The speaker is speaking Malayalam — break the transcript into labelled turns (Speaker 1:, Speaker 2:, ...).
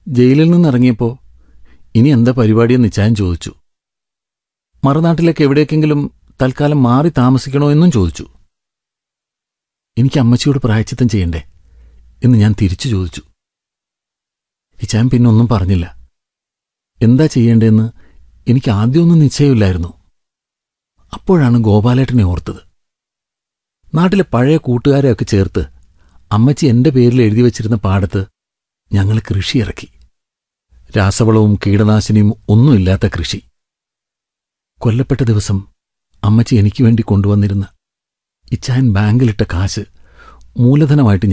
Speaker 1: ജയിലിൽ നിന്നിറങ്ങിയപ്പോൾ ഇനി എന്താ പരിപാടിയെന്ന് ഇച്ചായൻ ചോദിച്ചു മറുനാട്ടിലേക്ക് എവിടേക്കെങ്കിലും തൽക്കാലം മാറി താമസിക്കണോ എന്നും ചോദിച്ചു എനിക്ക് അമ്മച്ചിയോട് പ്രായച്ചിത്തം ചെയ്യണ്ടേ എന്ന് ഞാൻ തിരിച്ചു ചോദിച്ചു ഇച്ചായൻ പിന്നെ ഒന്നും പറഞ്ഞില്ല എന്താ ചെയ്യേണ്ടതെന്ന് എനിക്ക് ആദ്യമൊന്നും നിശ്ചയമില്ലായിരുന്നു അപ്പോഴാണ് ഗോപാലേട്ടനെ ഓർത്തത് നാട്ടിലെ പഴയ കൂട്ടുകാരെയൊക്കെ ചേർത്ത് അമ്മച്ചി എന്റെ പേരിൽ എഴുതി വച്ചിരുന്ന പാടത്ത് ഞങ്ങൾ കൃഷി ഇറക്കി രാസവളവും കീടനാശിനിയും ഒന്നുമില്ലാത്ത കൃഷി കൊല്ലപ്പെട്ട ദിവസം അമ്മച്ചി എനിക്ക് വേണ്ടി കൊണ്ടുവന്നിരുന്ന ഇച്ചായൻ ബാങ്കിലിട്ട കാശ് മൂലധനമായിട്ട്